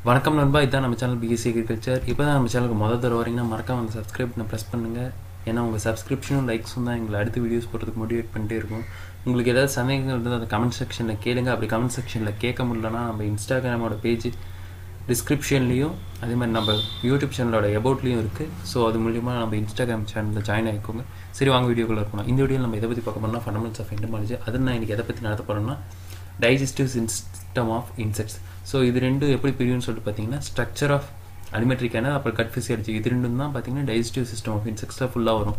வணக்கம் நண்பா இதான் நம்ம சேனல் பிஎஸ்சி அக்ரிகல்ச்சர் இப்போ தான் நம்ம சேனலுக்கு முதல் தடவை வரீங்கன்னா மறக்காம அந்த சப்ஸ்கிரைப் பண்ண ப்ரெஸ் பண்ணுங்கள் ஏன்னா உங்கள் சப்ஸ்கிரிப்ஷனும் லைக்ஸும் தான் எங்களை அடுத்த வீடியோஸ் போடுறதுக்கு மோட்டிவேட் பண்ணிட்டே இருக்கும் உங்களுக்கு ஏதாவது சந்தேகங்கள் இருந்தால் அந்த கமெண்ட் செக்ஷனில் கேளுங்க அப்படி கமெண்ட் செக்ஷனில் கேட்க முடியலன்னா நம்ம இன்ஸ்டாகிராமோட பேஜ் டிஸ்கிரிப்ஷன்லேயும் அதே மாதிரி நம்ம யூடியூப் சேனலோட எபவுட்லேயும் இருக்குது ஸோ அது மூலிமா நம்ம இன்ஸ்டாகிராம் சேனலில் ஜாயின் ஆகிக்கோங்க சரி வாங்க வீடியோக்குள்ள இருக்கணும் இந்த வீடியோவில் நம்ம எதை பற்றி பார்க்க போறோம்னா ஃபண்டமெண்ட்ஸ் ஆஃப் எண்டமாலஜி அது நான் இன்றைக்கி எதை பற்றி நடத்த போகிறோம்னா digestive system of insects so இது ரெண்டும் எப்படி பிரியும்னு சொல்லிட்டு பார்த்தீங்கன்னா ஸ்ட்ரக்சர் ஆஃப் அலிமெட்ரி கேனல் அப்புறம் கட் ஃபிசியாலஜி இது ரெண்டும் தான் பார்த்தீங்கன்னா டைஜஸ்டிவ் சிஸ்டம் ஆஃப் இன்செக்ட்ஸில் ஃபுல்லாக வரும்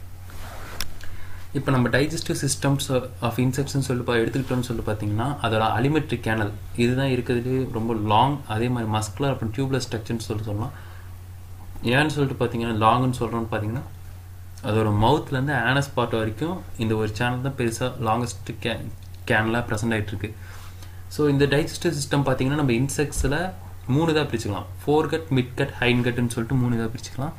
இப்போ நம்ம டைஜஸ்டிவ் சிஸ்டம்ஸ் ஆஃப் இன்செக்ட்ஸ்னு சொல்லி பா எடுத்துக்கிட்டோம்னு சொல்லி பார்த்தீங்கன்னா அதோட அலிமெட்ரி கேனல் இதுதான் இருக்கிறதுலே ரொம்ப லாங் அதே மாதிரி மஸ்குலர் அப்புறம் டியூப்லெஸ் ஸ்ட்ரக்சர்னு சொல்லி சொல்லலாம் ஏன்னு சொல்லிட்டு பார்த்தீங்கன்னா லாங்குன்னு சொல்கிறோன்னு பார்த்தீங்கன்னா அதோட மவுத்லேருந்து ஆனஸ் பார்ட் வரைக்கும் இந்த ஒரு சேனல் தான் பெருசாக லாங்கஸ்ட் கே கேனலாக ப்ரெசென்ட் ஆகிட்டுருக்கு ஸோ இந்த டைஜஸ்டிவ் சிஸ்டம் பார்த்தீங்கன்னா நம்ம இன்செக்ட்ஸில் மூணு இதாக பிரிச்சுக்கலாம் fore gut mid gut hind கட்னு சொல்லிட்டு மூணு இதாக பிரிச்சுக்கலாம்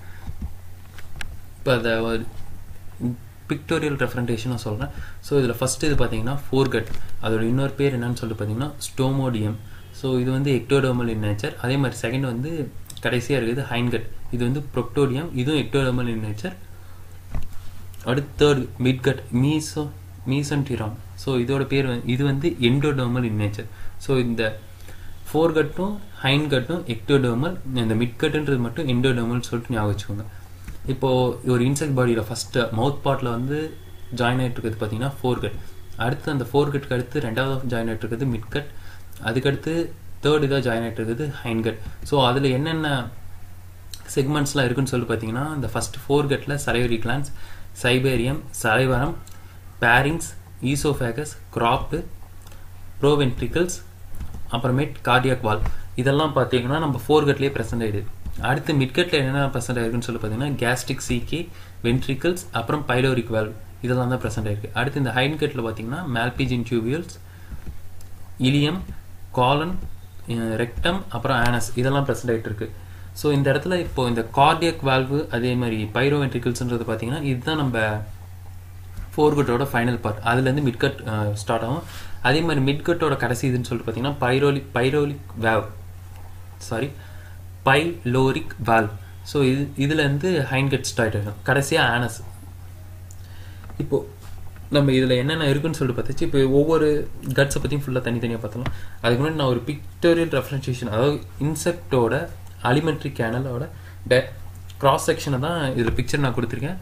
இப்போ அதை ஒரு பிக்டோரியல் ரெஃபரன்டேஷனாக சொல்கிறேன் ஸோ இதில் ஃபஸ்ட்டு இது பார்த்தீங்கன்னா ஃபோர் கட் அதோட இன்னொரு பேர் என்னன்னு சொல்லிட்டு பார்த்தீங்கன்னா ஸ்டோமோடியம் ஸோ இது வந்து எக்டோடோமல் இன் நேச்சர் அதே மாதிரி செகண்ட் வந்து கடைசியாக இருக்குது ஹைன்கட் இது வந்து ப்ரொக்டோடியம் இதுவும் எக்டோடோமல் இன் நேச்சர் அடுத்து third midgut meso mesenteron so இதோட பேர் வந்து இது வந்து எண்டோடோமல் இன் நேச்சர் ஸோ இந்த ஃபோர் கட்டும் ஹைன் கட்டும் எக்டோடோமல் இந்த மிட்கட்டுன்றது மட்டும் எண்டோடோமல் சொல்லிட்டு ஞாபகம் வச்சுக்கோங்க இப்போது ஒரு இன்செக்ட் பாடியில் ஃபஸ்ட்டு மவுத் பார்ட்டில் வந்து ஜாயின் ஆகிட்டு இருக்கிறது பார்த்தீங்கன்னா ஃபோர் கட் அடுத்து அந்த ஃபோர் கட்டுக்கு அடுத்து ரெண்டாவது ஜாயின் ஆகிட்டு இருக்கிறது மிட் கட் அதுக்கடுத்து தேர்ட் இதாக ஜாயின் ஆகிட்டு இருக்கிறது ஹைன் கட் ஸோ அதில் என்னென்ன செக்மெண்ட்ஸ்லாம் இருக்குன்னு சொல்லி பார்த்தீங்கன்னா இந்த ஃபஸ்ட் ஃபோர் கட்டில் salivary glands cibarium salivarium pharynx oesophagus crop proventriculus அப்புறமேட் கார்டியாக் வால் இதெல்லாம் பார்த்தீங்கன்னா நம்ம ஃபோர் கட்லேயே ப்ரெசென்ட் ஆகிடுது அடுத்து மிட்கட்டில் என்னென்ன ப்ரெசென்ட் ஆயிருக்குன்னு சொல்லி பார்த்தீங்கன்னா கேஸ்ட்ரிக் சீக்கே வென்ட்ரிக்கல்ஸ் அப்புறம் பைலோரிக் வால்வ் இதெல்லாம் தான் ப்ரெசென்ட் ஆயிருக்கு அடுத்து இந்த ஹைன் கட்டில் பார்த்தீங்கன்னா மேல்பிஜின் டியூபியல்ஸ் இலியம் காலன் ரெக்டம் அப்புறம் ஆனஸ் இதெல்லாம் ப்ரெசென்ட் ஆகிட்டு இருக்கு ஸோ இந்த இடத்துல இப்போ இந்த கார்டியக் வால்வு அதே மாதிரி பைரோவென்ட்ரிக்கல்ஸ்ன்றது பார்த்தீங்கன்னா இதுதான் நம்ம ஃபோர்கட்டோட ஃபைனல் பார்ட் அதுலேருந்து மிட்கட் ஸ்டார்ட் ஆகும் அதே மாதிரி மிட்கட்டோட கடைசி இதுன்னு சொல்லிட்டு பார்த்தீங்கன்னா pyloric pyloric wave sorry pyloric valve so இது இதுலேருந்து ஹைன்கட் ஸ்டார்ட் ஆகும் கடைசியாக ஆனஸ் இப்போது நம்ம இதில் என்னென்ன இருக்குன்னு சொல்லிட்டு பார்த்துச்சு இப்போ ஒவ்வொரு கட்ஸை பற்றியும் ஃபுல்லாக தனித்தனியாக பார்த்தலாம் அதுக்கு முன்னாடி நான் ஒரு பிக்டோரியல் ரெஃபரன்சேஷன் அதாவது இன்செக்டோட அலிமெண்ட்ரி கேனலோட டே கிராஸ் செக்ஷனை தான் இதில் பிக்சர் நான் கொடுத்துருக்கேன்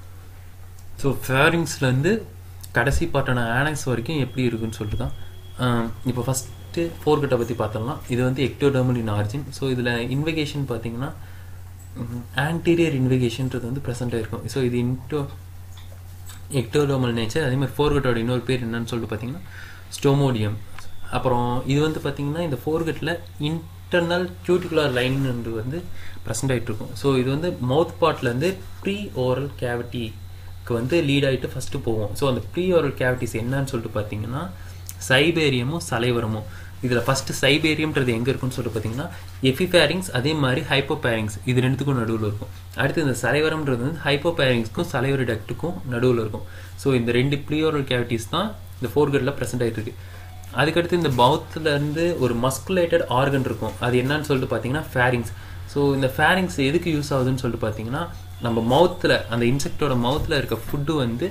ஸோ ஃபேரிங்ஸ்லேருந்து கடைசி பார்ட்டான ஆனக்ஸ் வரைக்கும் எப்படி இருக்குன்னு சொல்லிட்டு தான் இப்போ ஃபஸ்ட்டு ஃபோர்கட்டை பற்றி பார்த்தோம்னா இது வந்து எக்டோடர்மல் இன் ஆர்ஜின் ஸோ இதில் இன்வெகேஷன் பார்த்தீங்கன்னா ஆன்டீரியர் இன்வெகேஷன்றது வந்து ப்ரெசென்ட் ஆயிருக்கும் ஸோ இது இன்டோ எக்டோடோமல் நேச்சர் அதே மாதிரி ஃபோர்கட்டோட இன்னொரு பேர் என்னன்னு சொல்லிட்டு பார்த்தீங்கன்னா ஸ்டோமோடியம் அப்புறம் இது வந்து பார்த்தீங்கன்னா இந்த ஃபோர்கட்டில் இன்டர்னல் கியூட்டிகுலர் லைன் வந்து ப்ரெசென்ட் ஆகிட்டு இருக்கும் ஸோ இது வந்து மவுத் பார்ட்லேருந்து ப்ரீ ஓரல் கேவிட்டிக்கு வந்து லீட் ஆகிட்டு ஃபஸ்ட்டு போவோம் ஸோ அந்த ப்ரீ ஓரல் கேவிட்டிஸ் என்னன்னு சொல்லிட்டு பார்த்தீங்கன்னா சைபேரியமும் சலைவரமும் இதில் ஃபஸ்ட்டு சைபேரியம்ன்றது எங்கே இருக்குன்னு சொல்லிட்டு பார்த்தீங்கன்னா எஃபிபேரிங்ஸ் அதே மாதிரி ஹைப்போபேரிங்ஸ் இது ரெண்டுத்துக்கும் நடுவில் இருக்கும் அடுத்து இந்த சலைவரம்ன்றது வந்து ஹைப்போபேரிங்ஸ்க்கும் சலைவரி டக்ட்டுக்கும் நடுவில் இருக்கும் ஸோ இந்த ரெண்டு ப்ரீயோரல் கேவிட்டிஸ் தான் இந்த ஃபோர்கட்டில் ப்ரெசென்ட் ஆகிட்டு இருக்கு அதுக்கடுத்து இந்த மவுத்துலேருந்து ஒரு மஸ்குலேட்டட் ஆர்கன் இருக்கும் அது என்னன்னு சொல்லிட்டு பார்த்தீங்கன்னா ஃபேரிங்ஸ் ஸோ இந்த ஃபேரிங்ஸ் எதுக்கு யூஸ் ஆகுதுன்னு சொல்லிட்டு பார்த்தீங்கன்னா நம்ம மவுத்தில் அந்த இன்செக்டோட மவுத்தில் இருக்க ஃபுட்டு வந்து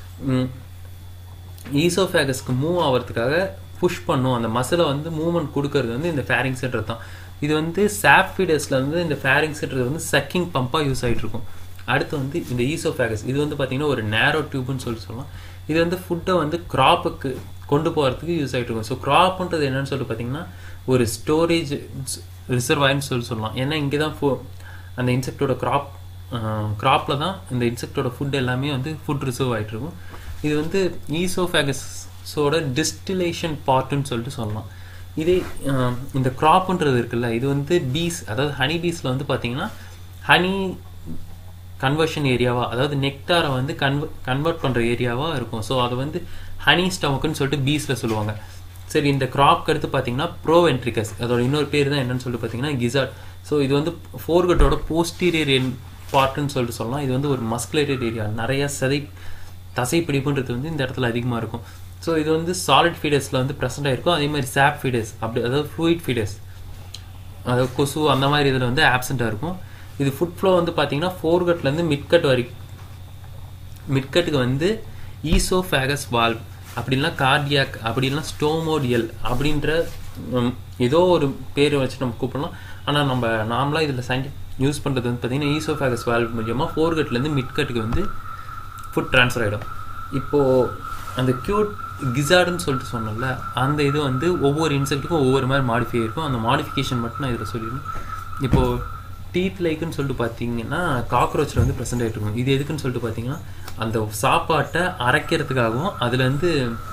ஈசோஃபேகஸ்க்கு மூவ் ஆகிறதுக்காக புஷ் பண்ணும் அந்த மசிலை வந்து மூவ்மெண்ட் கொடுக்கறது வந்து இந்த ஃபேரிங்ஸ்ன்றது தான் இது வந்து சாப் ஃபீடர்ஸில் வந்து இந்த ஃபேரிங்ஸ்ன்றது வந்து சக்கிங் பம்பாக யூஸ் ஆகிட்டு இருக்கும் அடுத்து வந்து இந்த ஈசோஃபேகஸ் இது வந்து பார்த்திங்கன்னா ஒரு நேரோ டியூப்னு சொல்லி சொல்லலாம் இது வந்து ஃபுட்டை வந்து க்ராப்புக்கு கொண்டு போகிறதுக்கு யூஸ் ஆகிட்டு இருக்கும் ஸோ க்ராப்ன்றது என்னன்னு சொல்லிட்டு பார்த்தீங்கன்னா ஒரு ஸ்டோரேஜ் ரிசர்வாயர்னு சொல்லி சொல்லலாம் ஏன்னா இங்கே தான் ஃபோ அந்த இன்செக்டோட க்ராப் க்ராப்பில் தான் இந்த இன்செக்டோட ஃபுட் எல்லாமே வந்து ஃபுட் ரிசர்வ் ஆகிட்டு இருக்கும் இது வந்து ஈசோஃபேகஸோட டிஸ்டிலேஷன் பார்ட்டுன்னு சொல்லிட்டு சொல்லலாம் இதே இந்த க்ராப்புன்றது இருக்குல்ல இது வந்து பீஸ் அதாவது ஹனி பீஸில் வந்து பார்த்தீங்கன்னா ஹனி கன்வர்ஷன் ஏரியாவாக அதாவது நெக்டாரை வந்து கன்வ கன்வெர்ட் பண்ணுற ஏரியாவாக இருக்கும் ஸோ அதை வந்து ஹனி ஸ்டமக்குன்னு சொல்லிட்டு பீஸில் சொல்லுவாங்க சரி இந்த க்ராப்க்கு அடுத்து பார்த்தீங்கன்னா ப்ரோவென்ட்ரிகஸ் அதோட இன்னொரு பேர் தான் என்னன்னு சொல்லிட்டு பார்த்தீங்கன்னா கிசார்ட் ஸோ இது வந்து ஃபோர்கட்டோட போஸ்டீரியர் என் பார்ட்டுன்னு சொல்லிட்டு சொல்லலாம் இது வந்து ஒரு மஸ்குலேட்டட் ஏரியா நிறைய சதை தசை பிடிப்புன்றது வந்து இந்த இடத்துல அதிகமாக இருக்கும் ஸோ இது வந்து சாலிட் ஃபீடர்ஸில் வந்து ப்ரெசென்ட் ஆகிருக்கும் அதே மாதிரி சாப் ஃபீடர்ஸ் அப்படி அதாவது ஃப்ளூயிட் ஃபீடர்ஸ் அதாவது கொசு அந்த மாதிரி இதில் வந்து ஆப்சண்ட்டாக இருக்கும் இது ஃபுட் ஃப்ளோ வந்து பார்த்தீங்கன்னா ஃபோர்கட்லேருந்து மிட்கட் வரைக்கும் மிட்கட்டுக்கு வந்து ஈசோஃபேகஸ் வால்வ் அப்படின்னா கார்டியாக் அப்படின்னா ஸ்டோமோடியல் அப்படின்ற ம், ஏதோ ஒரு பேர் வச்சு நம்ம கூப்பிடலாம் ஆனால் நம்ம நார்மலாக இதில் சயின்டி யூஸ் பண்ணுறது வந்து பார்த்தீங்கன்னா ஈசோஃபேகஸ் வால்வ் மூலியமாக ஃபோர்கட்லேருந்து மிட்கட்டுக்கு வந்து ஃபுட் ட்ரான்ஸ்ஃபர் ஆகிடும் இப்போது அந்த க்யூட் கிசார்டுன்னு சொல்லிட்டு சொன்னோம்ல அந்த இது வந்து ஒவ்வொரு இன்செக்ட்டுக்கும் ஒவ்வொரு மாதிரி மாடிஃபை இருக்கும் அந்த மாடிஃபிகேஷன் மட்டும் நான் இதில் சொல்லிடணும் இப்போது டீத் லைக்குன்னு சொல்லிட்டு பார்த்தீங்கன்னா காக்ரோச்சில் வந்து ப்ரெசென்ட் ஆகிட்டு இருக்கும் இது எதுக்குன்னு சொல்லிட்டு பார்த்தீங்கன்னா அந்த சாப்பாட்டை அரைக்கிறதுக்காகவும் அதுலேருந்து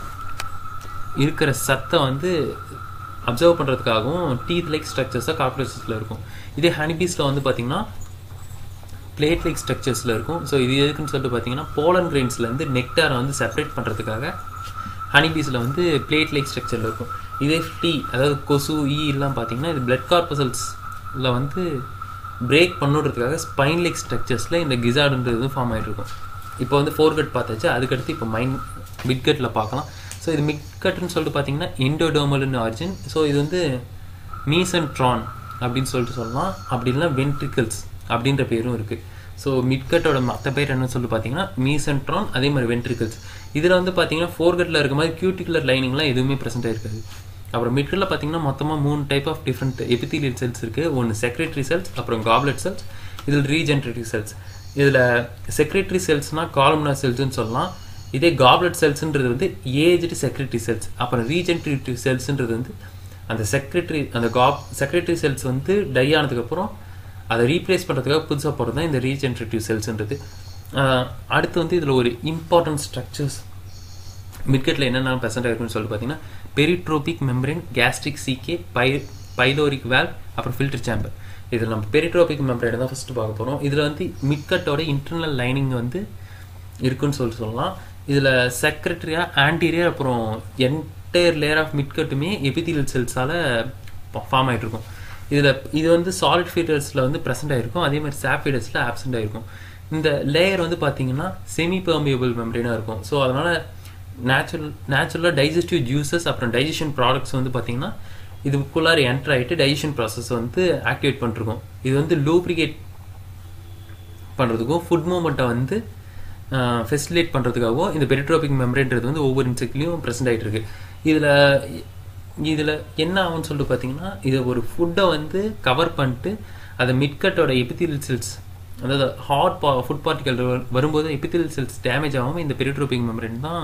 இருக்கிற சத்தை வந்து அப்சர்வ் பண்ணுறதுக்காகவும் டீத் லைக் ஸ்ட்ரக்சர்ஸாக காக்ரோச்சஸில் இருக்கும் இதே ஹனிபீஸில் வந்து பார்த்தீங்கன்னா பிளேட் லைக் ஸ்ட்ரக்சர்ஸில் இருக்கும் ஸோ இது எதுக்குன்னு சொல்லிட்டு பார்த்தீங்கன்னா போலன் கிரெயின்ஸ்லேருந்து நெக்டாரை வந்து செப்பரேட் பண்ணுறதுக்காக ஹனிபீஸில் வந்து பிளேட் லைக் ஸ்ட்ரக்சரில் இருக்கும் இதே டீ அதாவது கொசு ஈ எல்லாம் பார்த்தீங்கன்னா இது பிளட் கார்பசல்ஸில் வந்து பிரேக் பண்ணுறதுக்காக ஸ்பைன் லைக் ஸ்ட்ரக்சர்ஸில் இந்த கிசார்டுன்றது ஃபார்ம் ஆகிட்டு இருக்கும் இப்போ வந்து ஃபோர்கட் பார்த்தாச்சு அதுக்கடுத்து இப்போ மைண்ட் மிட்கட்டில் பார்க்கலாம் ஸோ இது மிட்கட்னு சொல்லிட்டு பார்த்தீங்கன்னா இண்டோடோமல்னு ஆரிஜின் ஸோ இது வந்து மீசன்ட்ரான் அப்படின்னு சொல்லிட்டு சொல்லலாம் அப்படி இல்லைன்னா வென்ட்ரிக்கல்ஸ் அப்படின்ற பேரும் இருக்குது ஸோ மிட்கட்டோட மற்ற பேர் என்னன்னு சொல்லி பார்த்தீங்கன்னா மீசன்ட்ரான் அதே மாதிரி வென்ட்ரிக்கல்ஸ் இதில் வந்து பார்த்தீங்கன்னா ஃபோர்கட்டில் இருக்க மாதிரி கியூட்டிகுலர் லைனிங்லாம் எதுவுமே ப்ரெசென்ட் ஆயிருக்காது அப்புறம் மிட்கட்டில் பார்த்தீங்கன்னா மொத்தமாக மூணு type of different epithelial cells இருக்குது ஒன்று செக்ரட்டரி செல்ஸ் அப்புறம் காப்லெட் செல்ஸ் இதில் ரீஜென்ரேட்டிவ் செல்ஸ் இதில் செக்ரட்டரி செல்ஸ்னால் காலம்னார் செல்ஸ்னு சொல்லலாம் இதே காப்லெட் செல்ஸ்ன்றது வந்து ஏஜ்டு செக்ரட்டரி செல்ஸ் அப்புறம் ரீஜென்ரேட்டிவ் செல்ஸ்ன்றது வந்து அந்த செக்ரட்டரி அந்த காப் செக்ரட்டரி செல்ஸ் வந்து டை ஆனதுக்கப்புறம் அதை ரீப்ளேஸ் பண்ணுறதுக்காக புதுசாக போகிறது தான் இந்த ரீஜென்ரேட்டிவ் செல்ஸ்ன்றது ஆஹ் அடுத்து வந்து இதில் ஒரு இம்பார்ட்டன்ட் ஸ்ட்ரக்சர்ஸ் மிட்கெட்டில் என்னென்ன ப்ரெசென்ட் ஆயிருக்குன்னு சொல்லிட்டு பார்த்தீங்கன்னா பெரிட்ரோபிக் மெம்பரேன் கேஸ்ட்ரிக் சீகே பை பைலோரிக் வேல்வ் அப்புறம் ஃபில்டர் சேம்பர் இதில் நம்ம பெரிட்ரோபிக் மெம்பரேன் தான் ஃபஸ்ட்டு பார்க்க போகிறோம் இதில் வந்து மிட்கட்டோட இன்டர்னல் லைனிங் வந்து இருக்குன்னு சொல்லி சொல்லலாம் இதில் செக்ரட்டரியா ஆன்டீரியர் அப்புறம் என்டையர் லேயர் ஆஃப் மிட்கட்டுமே எபிதியல் செல்ஸால் ஃபார்ம் ஆகிட்டு இருக்கும் இதில் இது வந்து சாலிட் ஃபீடர்ஸில் வந்து ப்ரெசென்ட் ஆகிருக்கும் அதே மாதிரி சாப் ஃபீடர்ஸில் ஆப்சென்ட் ஆகிருக்கும் இந்த லேயர் வந்து பார்த்தீங்கன்னா செமி பெர்மியபிள் மெம்பரேனாக இருக்கும் ஸோ அதனால் நேச்சுரல் நேச்சுரலாக டைஜஸ்டிவ் ஜூஸஸ் அப்புறம் டைஜஷன் ப்ராடக்ட்ஸ் வந்து பார்த்தீங்கன்னா இதுக்குள்ளார என்டர் ஆகிட்டு டைஜஷன் ப்ராசஸ் வந்து ஆக்டிவேட் பண்ணிருக்கும் இது வந்து லூப்ரிகேட் பண்ணுறதுக்கும் ஃபுட் மூமெண்ட்டை வந்து ஃபெசிலேட் பண்ணுறதுக்காகவும் இந்த பெரிட்ரோபிக் மெம்பரேன்றது வந்து ஒவ்வொரு இன்செக்ட்லேயும் ப்ரெசென்ட் ஆகிட்டு இருக்கு இதில் இதில் என்ன ஆகும்னு சொல்லிட்டு பார்த்தீங்கன்னா இதை ஒரு ஃபுட்டை வந்து கவர் பண்ணிட்டு அதை மிட்கட்டோட எபித்தியல் செல்ஸ் அதாவது ஹாட் பா ஃபுட் பார்ட்டிகல் வரும்போது எபித்தியல் செல்ஸ் டேமேஜ் ஆகாமல் இந்த பெரிட்ரோபிக் மெம்பரேன் தான்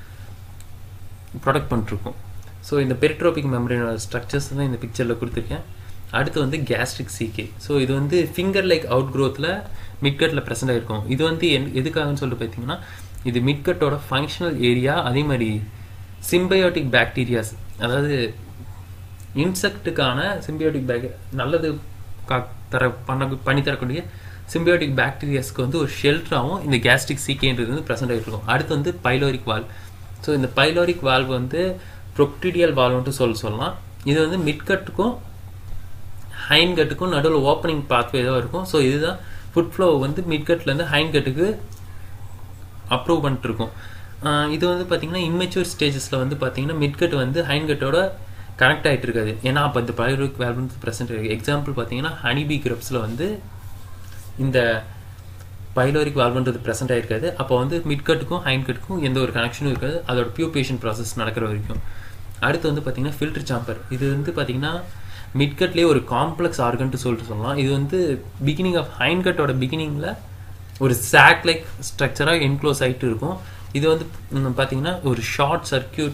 ப்ரொடக்ட் பண்ணிருக்கோம் ஸோ இந்த பெரிட்ரோபிக் மெம்பரேனோட ஸ்ட்ரக்சர்ஸ் தான் இந்த பிக்சரில் கொடுத்துருக்கேன் அடுத்து வந்து கேஸ்ட்ரிக் சீகே ஸோ இது வந்து ஃபிங்கர் லைக் அவுட் க்ரோத்தில் மிட்கட்டில் ப்ரெசென்ட் ஆகிருக்கும் இது வந்து என் எதுக்காகன்னு சொல்லிட்டு பார்த்தீங்கன்னா இது மிட்கட்டோட ஃபங்க்ஷனல் ஏரியா அதே மாதிரி சிம்பயோட்டிக் பாக்டீரியாஸ் அதாவது இன்செக்ட்டுக்கான சிம்பியோட்டிக் பேக் நல்லது கா தர பண்ண பண்ணி தரக்கூடிய சிம்பியோட்டிக் பாக்டீரியாஸ்க்கு வந்து ஒரு ஷெல்டராகவும் இந்த கேஸ்ட்ரிக் சீக்கேன்றது வந்து ப்ரெசென்ட் ஆகிட்டு இருக்கும் அடுத்து வந்து பைலோரிக் வால்வ் ஸோ இந்த பைலோரிக் வால்வ் வந்து ப்ரொக்டிடியல் வால்வ்ன்ட்டு சொல்ல சொல்லலாம் இது வந்து மிட்கட்டுக்கும் ஹைன் கட்டுக்கும் நடுவில் ஓப்பனிங் பாத்வே தான் இருக்கும் ஸோ இதுதான் ஃபுட் ஃப்ளோ வந்து மிட்கட்லேருந்து ஹைன் கட்டுக்கு அப்ரூவ் பண்ணிட்டு இருக்கும் இது வந்து பார்த்தீங்கன்னா இம்மெச்சூர் ஸ்டேஜஸில் வந்து பார்த்தீங்கன்னா மிட்கட் வந்து ஹைன் கட்டோட கனெக்ட் ஆகிட்டு இருக்காது ஏன்னா அப்போ இந்த பைலோரிக் வால்வ் வந்து ப்ரெசென்ட் இருக்குது எக்ஸாம்பிள் பார்த்தீங்கன்னா ஹனிபி கிரப்ஸில் வந்து இந்த பைலோரிக் வால்வ்ன்றது ப்ரெசென்ட் ஆகிருக்காது அப்போ வந்து மிட்கட்டுக்கும் ஹைன்கட்டுக்கும் எந்த ஒரு கனெக்ஷனும் இருக்காது அதோட பியூபேஷன் ப்ராசஸ் நடக்கிற வரைக்கும் அடுத்து வந்து பார்த்தீங்கன்னா ஃபில்டர் சாம்பர் இது வந்து பார்த்தீங்கன்னா மிட்கட்லேயே ஒரு காம்ப்ளெக்ஸ் ஆர்கன்ட்டு சொல்லிட்டு சொல்லலாம் இது வந்து பிகினிங் ஆஃப் ஹைன்கட்டோட பிகினிங்கில் ஒரு சாக் லைக் ஸ்ட்ரக்சராக என்க்ளோஸ் ஆகிட்டு இருக்கும் இது வந்து பார்த்தீங்கன்னா ஒரு ஷார்ட் சர்க்கியூட்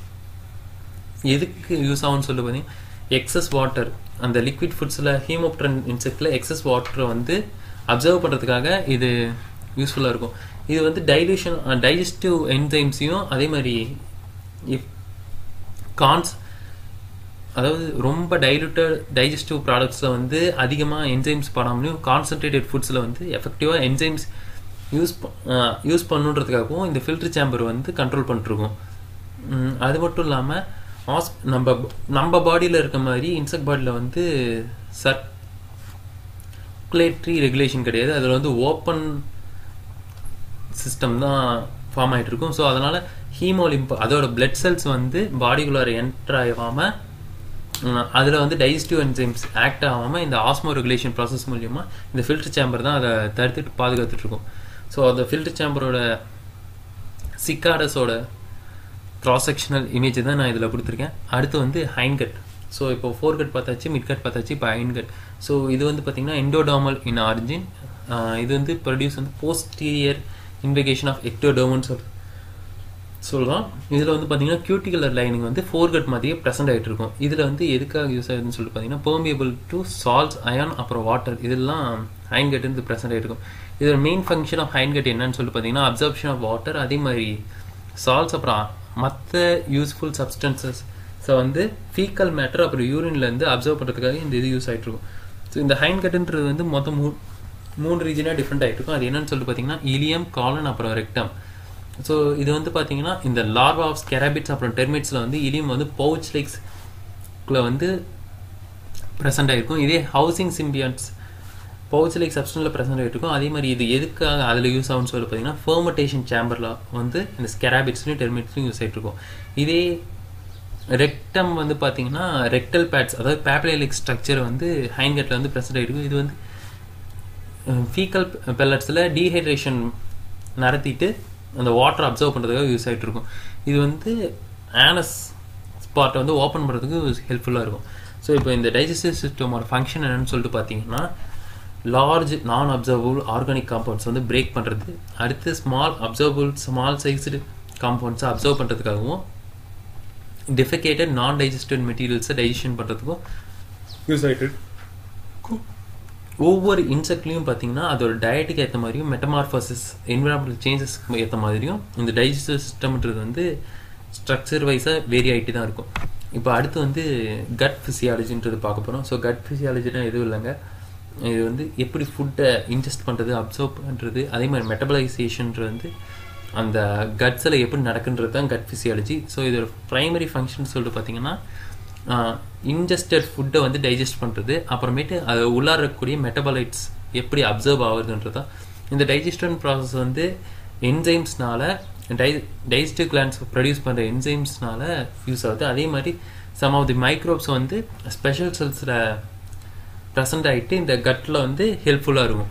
எதுக்கு யூஸ் ஆகும்னு சொல்லி பார்த்தீங்கன்னா எக்ஸஸ் வாட்டர் அந்த லிக்விட் ஃபுட்ஸில் ஹீமோப்ட்ரன் இன்செக்டில் எக்ஸஸ் வாட்டரை வந்து அப்சர்வ் பண்ணுறதுக்காக இது யூஸ்ஃபுல்லாக இருக்கும் இது வந்து டைலூஷன் டைஜஸ்டிவ் என்சைம்ஸையும் அதே மாதிரி இப் கான்ஸ் அதாவது ரொம்ப டைலூட்டட் டைஜஸ்டிவ் ப்ராடக்ட்ஸில் வந்து அதிகமாக என்சைம்ஸ் படாமலையும் கான்சன்ட்ரேட்டட் ஃபுட்ஸில் வந்து எஃபெக்டிவாக என்சைம்ஸ் யூஸ் யூஸ் பண்ணுன்றதுக்காகவும் இந்த ஃபில்டர் சேம்பர் வந்து கண்ட்ரோல் பண்ணிட்டுருக்கோம் அது மட்டும் இல்லாமல் ஹாஸ் நம்ம நம்ம பாடியில் இருக்க மாதிரி இன்செக்ட் பாடியில் வந்து சர்க்குலேட்ரி ரெகுலேஷன் கிடையாது அதில் வந்து ஓப்பன் சிஸ்டம் தான் ஃபார்ம் ஆகிட்டு இருக்கும் ஸோ அதனால் ஹீமோலிம்ப் அதோட பிளட் செல்ஸ் வந்து பாடிக்குள்ளார என்டர் ஆகாமல் அதில் வந்து டைஜஸ்டிவ் என்சைம்ஸ் ஆக்ட் ஆகாமல் இந்த ஆஸ்மோ ரெகுலேஷன் ப்ராசஸ் மூலியமா இந்த ஃபில்டர் சேம்பர் தான் அதை தடுத்துட்டு பாதுகாத்துட்டு இருக்கும் ஸோ அந்த ஃபில்டர் சேம்பரோட சிக்காடஸோட க்ராஸ் செக்ஷனல் இமேஜ் தான் நான் இதில் கொடுத்துருக்கேன் அடுத்து வந்து ஹைன்கட் ஸோ இப்போ ஃபோர் கட் பார்த்தாச்சு மிட் கட் பார்த்தாச்சு இப்போ ஹைன்கட் ஸோ இது வந்து பார்த்தீங்கன்னா எண்டோடாமல் இன் ஆரிஜின் இது வந்து ப்ரொடியூஸ் வந்து போஸ்டீரியர் இன்வெகேஷன் ஆஃப் எக்டோடோமன் சொல் சொல்கிறோம் இதில் வந்து பார்த்தீங்கன்னா கியூட்டிகுலர் லைனிங் வந்து ஃபோர் கட் மாதிரியே ப்ரெசென்ட் ஆகிட்டு இருக்கும் இதில் வந்து எதுக்காக யூஸ் ஆகுதுன்னு சொல்லிட்டு பார்த்தீங்கன்னா பெர்மியபிள் டு சால்ட்ஸ் அயான் அப்புறம் வாட்டர் இதெல்லாம் ஹைன் கட் வந்து ப்ரெசென்ட் ஆகிருக்கும் இதோட main function of hind gut என்னன்னு சொல்லிட்டு பார்த்தீங்கன்னா அப்சர்ப்ஷன் ஆஃப் வாட்டர் அதே மாதிரி சால்ட்ஸ் அப்புறம் மற்ற யூஸ்ஃபுல் சப்ஸ்டன்சஸ் ஸோ வந்து ஃபீக்கல் மேட்டர் அப்புறம் யூரின்லேருந்து அப்சர்வ் பண்ணுறதுக்காக இந்த இது யூஸ் ஆகிட்டு இருக்கும் ஸோ இந்த ஹைன் கட்டுன்றது வந்து மொத்தம் மூ மூணு ரீஜனாக டிஃப்ரெண்ட் ஆகிட்டு இருக்கும் அது என்னன்னு சொல்லிட்டு பார்த்தீங்கன்னா இலியம் காலன் அப்புறம் ரெக்டம் ஸோ இது வந்து பார்த்தீங்கன்னா இந்த லார்வா ஆஃப் ஸ்கெராபிட்ஸ் அப்புறம் டெர்மிட்ஸில் வந்து இலியம் வந்து பவுச் லைக்ஸ்ல வந்து ப்ரெசென்ட் ஆகிருக்கும் இதே ஹவுசிங் சிம்பியன்ஸ் பவுச் லைக் சப்ஸ்டனில் ப்ரெசென்ட் ஆகிருக்கும் அதே மாதிரி இது எதுக்காக அதில் யூஸ் ஆகும்னு சொல்லி பார்த்தீங்கன்னா ஃபர்மெண்டேஷன் சேம்பரில் வந்து இந்த ஸ்கெராபிட்ஸ்லையும் டெர்மிட்ஸ்லையும் யூஸ் ஆகிட்டு இருக்கும் இதே ரெக்டம் வந்து பார்த்தீங்கன்னா ரெக்டல் பேட்ஸ் அதாவது பேப்லைலிக் ஸ்ட்ரக்சர் வந்து ஹைன்கட்டில் வந்து ப்ரெசென்ட் ஆகிருக்கும் இது வந்து ஃபீக்கல் பெல்லட்ஸில் டீஹைட்ரேஷன் நடத்திட்டு அந்த வாட்டர் அப்சர்வ் பண்ணுறதுக்காக யூஸ் ஆகிட்டு இருக்கும் இது வந்து ஆனஸ் ஸ்பாட்டை வந்து ஓப்பன் பண்ணுறதுக்கு ஹெல்ப்ஃபுல்லாக இருக்கும் ஸோ இப்போ இந்த டைஜஸ்டிவ் சிஸ்டமோட ஃபங்க்ஷன் என்னன்னு சொல்லிட்டு பார்த்தீங்கன்னா large non absorbable organic compounds வந்து பிரேக் பண்ணுறது அடுத்து ஸ்மால் அப்சர்வபிள் ஸ்மால் சைஸ்டு காம்பவுண்ட்ஸை அப்சர்வ் பண்ணுறதுக்காகவும் டிஃபிகேட்டட் நான் டைஜஸ்டட் மெட்டீரியல்ஸை டைஜஷன் பண்ணுறதுக்கும் யூஸ் ஆகிட்டு ஒவ்வொரு இன்செக்ட்லையும் பார்த்தீங்கன்னா அதோட டயட்டுக்கு ஏற்ற மாதிரியும் மெட்டமார்ஃபோசிஸ் என்விரான்மெண்டல் சேஞ்சஸ்க்கு ஏற்ற மாதிரியும் இந்த டைஜஸ்டிவ் சிஸ்டம்ன்றது வந்து ஸ்ட்ரக்சர் வைஸாக வேரி ஆகிட்டு தான் இருக்கும் இப்போ அடுத்து வந்து கட் ஃபிசியாலஜின்றது பார்க்க போகிறோம் ஸோ கட் ஃபிசியாலஜினா எதுவும் இல்லைங்க இது வந்து எப்படி ஃபுட்டை இன்ஜெஸ்ட் பண்ணுறது அப்சர்வ் பண்ணுறது அதே மாதிரி மெட்டபலைசேஷன்றது வந்து அந்த கட்ஸில் எப்படி நடக்குன்றது தான் கட் ஃபிசியாலஜி ஸோ இதோட ப்ரைமரி ஃபங்க்ஷன் சொல்லிட்டு பார்த்தீங்கன்னா இன்ஜஸ்டட் ஃபுட்டை வந்து டைஜஸ்ட் பண்ணுறது அப்புறமேட்டு அது உள்ளார இருக்கக்கூடிய மெட்டபாலைட்ஸ் எப்படி அப்சர்வ் ஆகுதுன்றது தான் இந்த டைஜஸ்டன் ப்ராசஸ் வந்து என்சைம்ஸ்னால டை டைஜஸ்டிவ் கிளான்ஸ் ப்ரொடியூஸ் பண்ணுற என்சைம்ஸ்னால யூஸ் ஆகுது அதே மாதிரி சம் ஆஃப் தி மைக்ரோப்ஸ் வந்து ஸ்பெஷல் செல்ஸில் ப்ரெசண்ட் ஆகிட்டு இந்த கட்டில் வந்து ஹெல்ப்ஃபுல்லாக இருக்கும்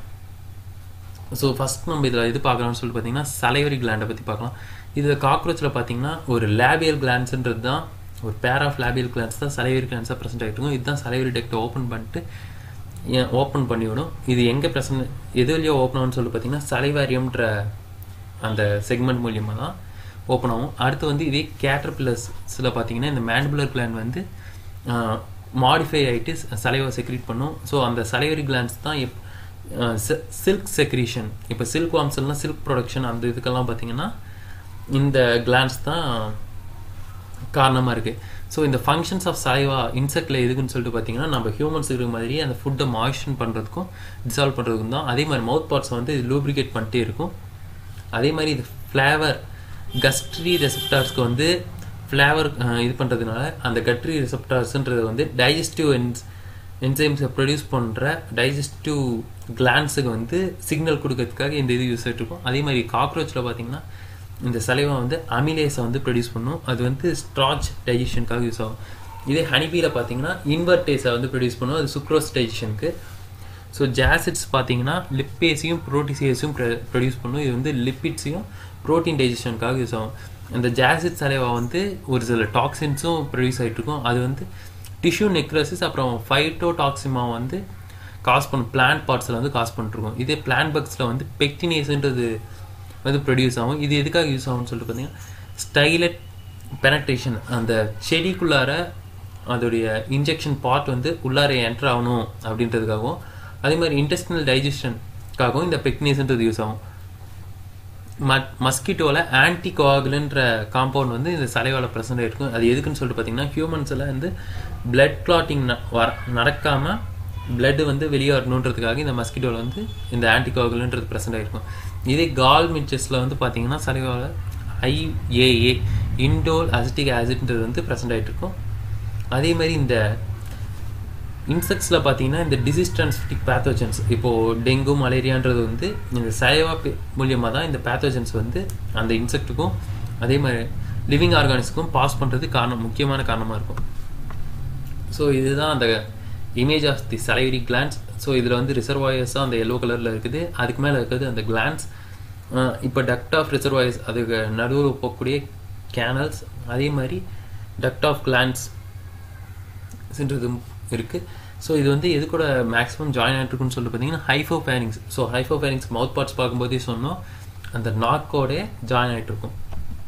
ஸோ ஃபஸ்ட் நம்ம இதில் இது பார்க்கலாம்னு சொல்லிட்டு பார்த்தீங்கன்னா சலைவரி கிளாண்டை பற்றி பார்க்கலாம் இதில் காக்ரோச்சில் பார்த்தீங்கன்னா ஒரு லேபியல் கிளான்ஸ்ன்றது தான் ஒரு பேர் ஆஃப் லேபியல் கிளான்ஸ் தான் சலைவரி கிளான்ஸாக ப்ரெசென்ட் ஆகிட்டு இருக்கும் இதுதான் சலைவரி டெக்டை ஓப்பன் பண்ணிட்டு ஓப்பன் பண்ணிவிடும் இது எங்கே ப்ரெசன்ட் எது வழியாக ஓப்பன் ஆகும்னு சொல்லி பார்த்தீங்கன்னா சலைவாரியம்ன்ற அந்த செக்மெண்ட் மூலியமாக தான் ஓப்பன் ஆகும் அடுத்து வந்து இதே கேட்டர்பில்லர்ஸில் பார்த்தீங்கன்னா இந்த மேண்டுபுலர் கிளாண்ட் வந்து மாடிஃபை ஆகிட்டு சலைவை செக்ரீட் பண்ணும் ஸோ அந்த சலைவரி கிளான்ஸ் தான் எப் சில்க் செக்ரீஷன் இப்போ சில்க் வாம்ஸ்லாம் சில்க் ப்ரொடக்ஷன் அந்த இதுக்கெல்லாம் பார்த்தீங்கன்னா இந்த கிளான்ஸ் தான் காரணமாக இருக்குது ஸோ இந்த ஃபங்க்ஷன்ஸ் ஆஃப் சலைவா இன்செக்டில் எதுக்குன்னு சொல்லிட்டு பார்த்தீங்கன்னா நம்ம ஹியூமன்ஸ் இருக்கிற மாதிரி அந்த ஃபுட்டை மாய்ஷன் பண்ணுறதுக்கும் டிசால்வ் பண்ணுறதுக்கும் தான் அதே மாதிரி மவுத் பார்ட்ஸை வந்து இது லூப்ரிகேட் பண்ணிட்டே இருக்கும் அதே மாதிரி இது ஃப்ளேவர் கஸ்ட்ரி ரெசப்டார்ஸ்க்கு வந்து ஃப்ளேவர் இது பண்ணுறதுனால அந்த கட்ரி ரிசப்டார்ஸ்ன்றது வந்து டைஜஸ்டிவ் என்ஸ் என்சைம்ஸை ப்ரொடியூஸ் பண்ணுற டைஜஸ்டிவ் கிளான்ஸுக்கு வந்து சிக்னல் கொடுக்கறதுக்காக இந்த இது யூஸ் ஆகிட்டு இருக்கும் அதே மாதிரி காக்ரோச்சில் பார்த்தீங்கன்னா இந்த சலைவா வந்து அமிலேஸை வந்து ப்ரொடியூஸ் பண்ணும் அது வந்து ஸ்ட்ராச் டைஜஷனுக்காக யூஸ் ஆகும் இதே ஹனிபீயில் பார்த்தீங்கன்னா இன்வெர்டேஸை வந்து ப்ரொடியூஸ் பண்ணும் அது சுக்ரோஸ் டைஜஷனுக்கு ஸோ ஜாசிட்ஸ் பார்த்தீங்கன்னா லிப்பேஸையும் ப்ரோட்டிசியஸையும் ப்ரொடியூஸ் பண்ணும் இது வந்து லிப்பிட்ஸையும் ப்ரோட்டீன் டைஜஷனுக்காக யூஸ் ஆகும் அந்த ஜாசிட் சலைவா வந்து ஒரு சில டாக்ஸின்ஸும் ப்ரொடியூஸ் ஆகிட்டு இருக்கும் அது வந்து டிஷ்யூ நெக்ரோசிஸ் அப்புறம் ஃபைட்டோ டாக்ஸிமா வந்து காஸ் பண்ணும் பிளான்ட் பார்ட்ஸில் வந்து காஸ் பண்ணிருக்கோம் இதே பிளான்ட் பக்ஸில் வந்து பெக்டினேஸ்ன்றது வந்து ப்ரொடியூஸ் ஆகும் இது எதுக்காக யூஸ் ஆகும்னு சொல்லிட்டு பார்த்தீங்கன்னா ஸ்டைலட் பெனட்ரேஷன் அந்த செடிக்குள்ளார அதோடைய இன்ஜெக்ஷன் பார்ட் வந்து உள்ளார என்டர் ஆகணும் அப்படின்றதுக்காகவும் அதே மாதிரி இன்டெஸ்டினல் டைஜஷனுக்காகவும் இந்த பெக்னேஸ்ன்றது யூஸ் ஆகும் மட் மஸ்கிட்டோவில் ஆன்டி கோஆகுலன்ற காம்பவுண்ட் வந்து இந்த சலைவால் ப்ரெசென்ட் இருக்கும் அது எதுக்குன்னு சொல்லிட்டு பார்த்தீங்கன்னா ஹியூமன்ஸில் வந்து பிளட் கிளாட்டிங் வர நடக்காமல் பிளட் வந்து வெளியே வரணுன்றதுக்காக இந்த மஸ்கிட்டோவில் வந்து இந்த ஆன்டி கோஆகுலன்றது ப்ரெசென்ட் ஆகிருக்கும் இதே கால் மிச்சஸில் வந்து பார்த்தீங்கன்னா சலைவாவில் ஐஏஏ இண்டோல் அசிட்டிக் ஆசிட்ன்றது வந்து ப்ரெசென்ட் ஆகிட்டு இருக்கும் அதே மாதிரி இந்த இன்செக்ட்ஸில் பார்த்தீங்கன்னா இந்த டிசீஸ் ட்ரான்ஸ்மிட்டிக் பேத்தோஜன்ஸ் இப்போது டெங்கு மலேரியான்றது வந்து இந்த சயவா மூலியமாக தான் இந்த பேத்தோஜன்ஸ் வந்து அந்த இன்செக்ட்டுக்கும் அதே மாதிரி லிவிங் ஆர்கானிக்ஸ்க்கும் பாஸ் பண்ணுறது காரணம் முக்கியமான காரணமாக இருக்கும் ஸோ இதுதான் அந்த image of the salivary glands so இதில் வந்து ரிசர்வாயர்ஸாக அந்த எல்லோ கலரில் இருக்குது அதுக்கு மேலே இருக்கிறது அந்த கிளான்ஸ் இப்போ டக்ட் ஆஃப் ரிசர்வாயர்ஸ் அதுக்கு நடுவில் போகக்கூடிய கேனல்ஸ் அதே மாதிரி டக்ட் ஆஃப் கிளான்ஸ் இருக்குது ஸோ இது வந்து எது கூட மேக்ஸிமம் ஜாயின் ஆகிட்டுருக்குன்னு சொல்லி பார்த்தீங்கன்னா hypopharynx so hypopharynx mouth parts பார்க்கும்போதே சொன்னோம் அந்த நாக்கோட ஜாயின் ஆகிட்டு இருக்கும்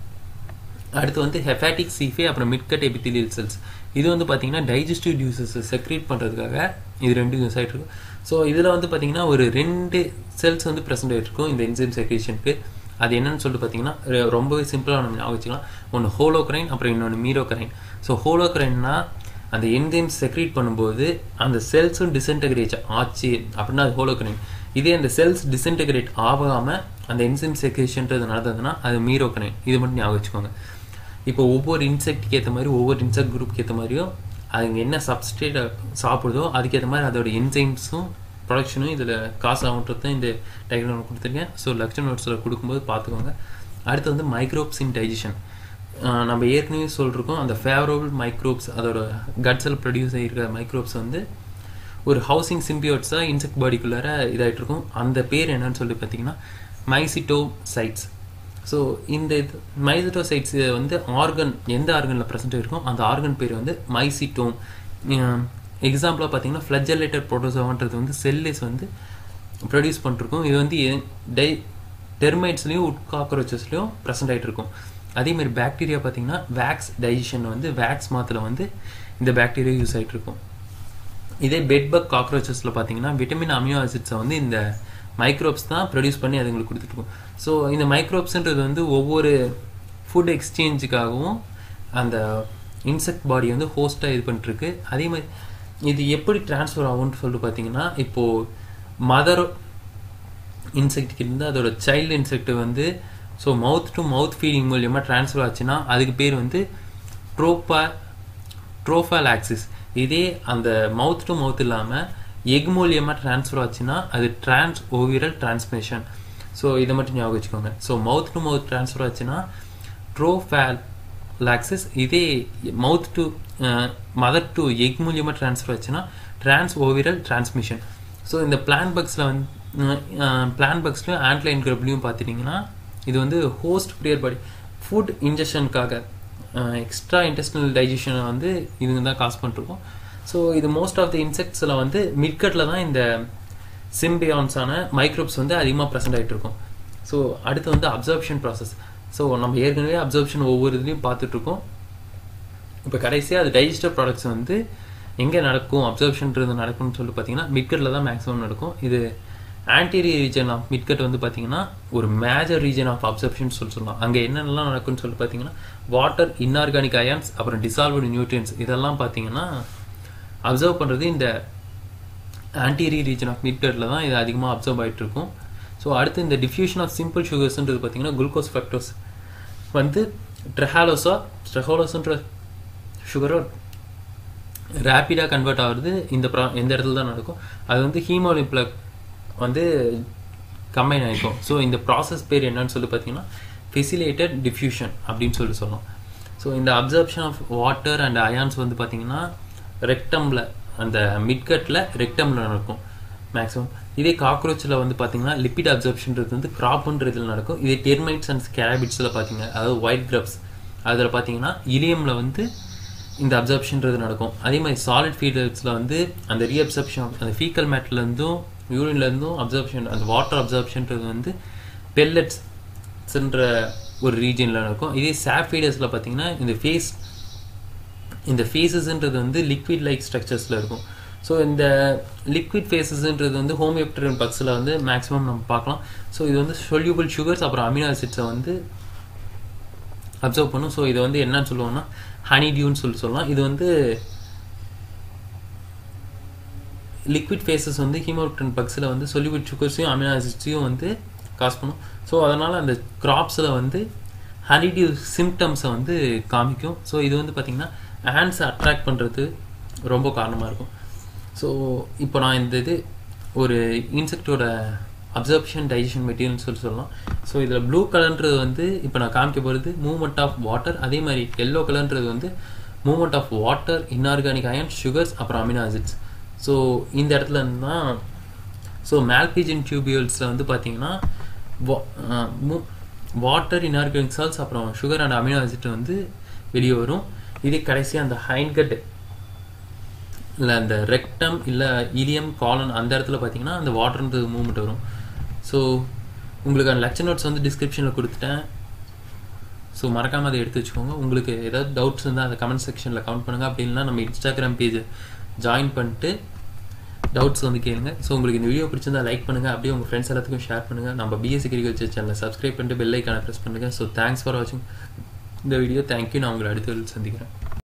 அடுத்து வந்து ஹெஃபாட்டிக் சீஃபே அப்புறம் மிட்கட் எபித்திலியல் செல்ஸ் இது வந்து பார்த்தீங்கன்னா டைஜஸ்டிவ் ஜூசஸ் செக்ரேட் பண்ணுறதுக்காக இது ரெண்டும் யூஸ் ஆகிட்டு இருக்கும் ஸோ இதில் வந்து பார்த்தீங்கன்னா ஒரு ரெண்டு செல்ஸ் வந்து ப்ரெசென்ட் ஆகிட்டு இருக்கும் இந்த என்சைம் செக்ரேஷனுக்கு அது என்னன்னு சொல்லிட்டு பார்த்தீங்கன்னா ரொ- ரொம்பவே சிம்பிளாக நம்ம ஞாபகம் வச்சுக்கலாம் ஒன்று ஹோலோக்ரைன் அப்புறம் இன்னொன்று மீரோக்ரைன் ஸோ ஹோலோக்ரைன்னா அந்த என்சைம் செக்ரேட் பண்ணும்போது அந்த செல்ஸும் டிசன்டகிரேட் ஆச்சு அப்படின்னா அது ஹோலோக்ரைன் இதே அந்த செல்ஸ் டிசன்டகிரேட் ஆகாமல் அந்த என்சைம் செக்ரேஷன்றது நடந்ததுன்னா அது மீரோக்ரைன் இது மட்டும் ஞாபகம் வச்சுக்கோங்க இப்போ ஒவ்வொரு இன்செக்ட்டுக்கு ஏற்ற மாதிரி ஒவ்வொரு இன்செக்ட் குரூப்க்கு ஏற்ற மாதிரியும் அதுங்க என்ன சப்ஸ்டேட் சாப்பிடுதோ அதுக்கேற்ற மாதிரி அதோட என்சைம்ஸும் ப்ரொடக்ஷனும் இதில் காசு ஆகுன்றது இந்த டயக்ராம் கொடுத்துருக்கேன் ஸோ லெக்சர் நோட்ஸில் கொடுக்கும்போது பார்த்துக்கோங்க அடுத்து வந்து மைக்ரோப்ஸ் இன் டைஜஷன் நம்ம ஏற்கனவே சொல்லிருக்கோம் அந்த ஃபேவரபிள் மைக்ரோப்ஸ் அதோட கட்ஸில் ப்ரொடியூஸ் ஆகிருக்கிற மைக்ரோப்ஸ் வந்து ஒரு ஹவுசிங் சிம்பியோட்ஸாக இன்செக்ட் பாடிக்குள்ளார இதாகிட்டு இருக்கும் அந்த பேர் என்னன்னு சொல்லி பார்த்தீங்கன்னா மைசிட்டோ சைட்ஸ் ஸோ இந்த இது மைசிட்டோசைட்ஸ் வந்து ஆர்கன் எந்த ஆர்கனில் ப்ரெசென்ட் இருக்கும் அந்த ஆர்கன் பேர் வந்து மைசிட்டோம் எக்ஸாம்பிளாக பார்த்தீங்கன்னா ஃப்ளஜலேட்டர் ப்ரோட்டோசோவான்றது வந்து செல்லிஸ் வந்து ப்ரொடியூஸ் பண்ணிருக்கோம் இது வந்து எ- டை டெர்மைட்ஸ்லேயும் உட் காக்ரோச்சஸ்லையும் ப்ரெசென்ட் ஆகிட்டு இருக்கும் அதே மாதிரி பாக்டீரியா பார்த்தீங்கன்னா வேக்ஸ் டைஜஷன் வந்து வேக்ஸ் மாத்தில் வந்து இந்த பாக்டீரியா யூஸ் ஆகிட்டு இருக்கும் இதே பெட் பக் காக்ரோச்சஸில் பார்த்தீங்கன்னா விட்டமின் அமினோ ஆசிட்ஸை வந்து இந்த மைக்ரோப்ஸ் தான் ப்ரொடியூஸ் பண்ணி அதுங்களுக்கு கொடுத்துருக்கும் ஸோ இந்த மைக்ரோப்ஸ்ன்றது வந்து ஒவ்வொரு ஃபுட் எக்ஸ்சேஞ்சுக்காகவும் அந்த இன்செக்ட் பாடி வந்து ஹோஸ்ட்டாக இது பண்ணிட்டுருக்கு அதே மாதிரி இது எப்படி ட்ரான்ஸ்ஃபர் ஆகும்னு சொல்லிட்டு பார்த்தீங்கன்னா இப்போது மதர் இன்செக்ட்டுக்கு இருந்து அதோட சைல்டு இன்செக்ட் வந்து so mouth to mouth feeding மூலியமாக ட்ரான்ஸ்ஃபர் ஆச்சுன்னா அதுக்கு பேர் வந்து ட்ரோப்பா ட்ரோஃபால் ஆக்சிஸ் இதே அந்த மவுத் டு மவுத் இல்லாமல் எக் மூலியமாக ட்ரான்ஸ்ஃபர் ஆச்சுன்னா அது டிரான்ஸ் ஓவிரல் டிரான்ஸ்மிஷன் ஸோ இதை மட்டும் ஞாபகம் வச்சுக்கோங்க so mouth to mouth transfer ஆச்சுன்னா ட்ரோஃபால் லாக்சிஸ் இதே mouth to mother to egg மூலியமாக ட்ரான்ஸ்ஃபர் ஆச்சுன்னா டிரான்ஸ் ஓவிரல் டிரான்ஸ்மிஷன் ஸோ இந்த பிளான் பக்ஸில் வந்து பிளான் பக்ஸ்லையும் ஆண்ட்லைன் கிரப்லையும் பார்த்துட்டிங்கன்னா இது வந்து ஹோஸ்ட் ப்ரியர் பாடி ஃபுட் இன்ஜெக்ஷனுக்காக எக்ஸ்ட்ரா இன்டெஸ்டினல் டைஜஷனை வந்து இதுங்க தான் காசு பண்ணிருக்கோம் ஸோ இது மோஸ்ட் ஆஃப் த இன்செக்ட்ஸில் வந்து மிட்கட்டில் தான் இந்த சிம்பியான்ஸான மைக்ரோப்ஸ் வந்து அதிகமாக ப்ரெசென்ட் ஆகிட்டு இருக்கும் ஸோ அடுத்து வந்து அப்சர்ப்ஷன் ப்ராசஸ் ஸோ நம்ம ஏற்கனவே அப்சர்ப்ஷன் ஒவ்வொரு இதுலையும் பார்த்துட்ருக்கோம் இப்போ கடைசியாக அது டைஜஸ்டர் ப்ராடக்ட்ஸ் வந்து எங்கே நடக்கும் அப்சர்ப்ஷன்றது நடக்கும்னு சொல்லி பார்த்தீங்கன்னா மிட்கட்டில் தான் மேக்ஸிமம் நடக்கும் இது ஆன்டீரியர் ரீஜன் ஆஃப் மிட்கட் வந்து பார்த்தீங்கன்னா ஒரு மேஜர் ரீஜன் ஆஃப் அப்சர்ப்ஷன் சொல்லி சொல்லலாம் அங்கே என்னென்னலாம் நடக்கும்னு சொல்லி பார்த்தீங்கன்னா வாட்டர் இன்ஆர்கானிக் அயான்ஸ் அப்புறம் டிசால்வ்டு நியூட்ரியன்ஸ் இதெல்லாம் பார்த்தீங்கன்னா அப்சர்வ் பண்ணுறது இந்த ஆன்டீரியர் ரீஜன் ஆஃப் மிட்கட்டில் தான் இது அதிகமாக அப்சர்வ் ஆகிட்டு இருக்கும் ஸோ அடுத்து இந்த டிஃப்யூஷன் ஆஃப் சிம்பிள் சுகர்ஸ்ன்றது பார்த்தீங்கன்னா குளுக்கோஸ் ஃபேக்டர்ஸ் வந்து ட்ரெஹாலோஸா ட்ரெஹாலோஸ்ன்ற சுகரோ ரேப்பிடாக கன்வெர்ட் ஆகுறது இந்த ப்ரா இந்த இடத்துல தான் நடக்கும் அது வந்து ஹீமோலிம்பில் வந்து கம்பைன் ஆகிக்கும் ஸோ இந்த ப்ராசஸ் பேர் என்னன்னு சொல்லி பார்த்தீங்கன்னா ஃபெசிலேட்டட் டிஃப்யூஷன் அப்படின்னு சொல்லி சொல்லலாம் ஸோ இந்த absorption of water and ions வந்து பார்த்தீங்கன்னா ரெக்டமில் அந்த மிட்கட்டில் ரெக்டமில் நடக்கும் மேக்ஸிமம் இதே காக்ரோச்சில் வந்து பார்த்தீங்கன்னா லிப்பிட் அப்சர்ப்ஷன்றது வந்து கிராப்புன்றதுல நடக்கும் இதே டெர்மைட்ஸ் அண்ட் ஸ்கேபிட்ஸில் பார்த்தீங்க அதாவது ஒயிட் கிரப்ஸ் அதில் பார்த்தீங்கன்னா இலியமில் வந்து இந்த அப்சர்ப்ஷன்றது நடக்கும் அதே மாதிரி சாலிட் ஃபீடர்ஸில் வந்து அந்த ரீஅப்சர்ப்ஷன் அந்த ஃபீக்கல் மேட்லேருந்தும் யூரின்லேருந்தும் அப்சர்ப்ஷன் அந்த வாட்டர் அப்சர்ப்ஷன்றது வந்து பெல்லட்ஸ்ன்ற ஒரு ரீஜனில் நடக்கும் இதே சாப் ஃபீடர்ஸில் பார்த்தீங்கன்னா இந்த ஃபேஸ் இந்த ஃபேஸஸ்ன்றது வந்து லிக்விட் லைக் ஸ்ட்ரக்சர்ஸில் இருக்கும் ஸோ இந்த லிக்விட் ஃபேஸஸ்ன்றது வந்து ஹோமியோப்டரின் பக்ஸில் வந்து மேக்ஸிமம் நம்ம பார்க்கலாம் ஸோ இது வந்து சொல்யூபிள் சுகர்ஸ் அப்புறம் அமினோ ஆசிட்ஸை வந்து அப்சர்வ் பண்ணும் ஸோ இதை வந்து என்னன்னு சொல்லுவோம்னா ஹனி டியூன்னு சொல்லி சொல்லலாம் இது வந்து லிக்விட் ஃபேஸஸ் வந்து ஹீமோப்டன் பக்ஸில் வந்து சொல்யூபிள் சுகர்ஸையும் அமினோ ஆசிட்ஸையும் வந்து காஸ் பண்ணும் ஸோ அதனால் அந்த கிராப்ஸில் வந்து ஹனிடியூ சிம்டம்ஸை வந்து காமிக்கும் ஸோ இது வந்து பார்த்திங்கன்னா ஹேண்ட்ஸை அட்ராக்ட் பண்ணுறது ரொம்ப காரணமாக இருக்கும் ஸோ இப்போ நான் இந்த இது ஒரு இன்செக்டோட அப்சர்ப்ஷன் டைஜஷன் மெட்டீரியல்னு சொல்லி சொல்லலாம் ஸோ இதில் ப்ளூ கலர்ன்றது வந்து இப்போ நான் காமிக்க போகிறது மூவ்மெண்ட் ஆஃப் வாட்டர் அதே மாதிரி எல்லோ கலர்ன்றது வந்து movement of water inorganic ion sugars அப்புறம் அமினோ ஆசிட்ஸ் ஸோ இந்த இடத்துல இருந்து தான் ஸோ மேல்பீஜின் டியூபியூல்ஸில் வந்து பார்த்தீங்கன்னா வாட்டர் இன்ஆர்கானிக் சால்ஸ் அப்புறம் சுகர் அண்ட் அமினோ ஆசிட் வந்து வெளியே வரும் இதே கடைசியாக அந்த ஹைன்கட் இல்லை அந்த ரெக்டம் இல்லை இலியம் காலன் அந்த இடத்துல பார்த்தீங்கன்னா அந்த வாட்டர்ன்றது மூவ்மெண்ட் வரும் ஸோ உங்களுக்கு அந்த லெக்சர் நோட்ஸ் வந்து டிஸ்கிரிப்ஷனில் கொடுத்துட்டேன் ஸோ மறக்காமல் அதை எடுத்து வச்சுக்கோங்க உங்களுக்கு ஏதாவது டவுட்ஸ் இருந்தால் அதை கமெண்ட் செக்ஷனில் கமெண்ட் பண்ணுங்கள் அப்படி இல்லைனா நம்ம இன்ஸ்டாகிராம் பேஜை ஜாயின் பண்ணிட்டு டவுட்ஸ் வந்து கேளுங்க ஸோ உங்களுக்கு இந்த வீடியோ பிடிச்சிருந்தா லைக் பண்ணுங்கள் அப்படியே உங்கள் ஃப்ரெண்ட்ஸ் எல்லாத்துக்கும் ஷேர் பண்ணுங்கள் நம்ம பிஎஸ்சி கிரிகல்ச்சர் சேனலை சப்ஸ்கிரைப் பண்ணிட்டு பெல் ஐக்கானை ப்ரெஸ் பண்ணுங்கள் ஸோ தேங்க்ஸ் ஃபார் வாட்சிங் இந்த வீடியோ தேங்க்யூ நான் உங்களை அடுத்த சந்திக்கிறேன்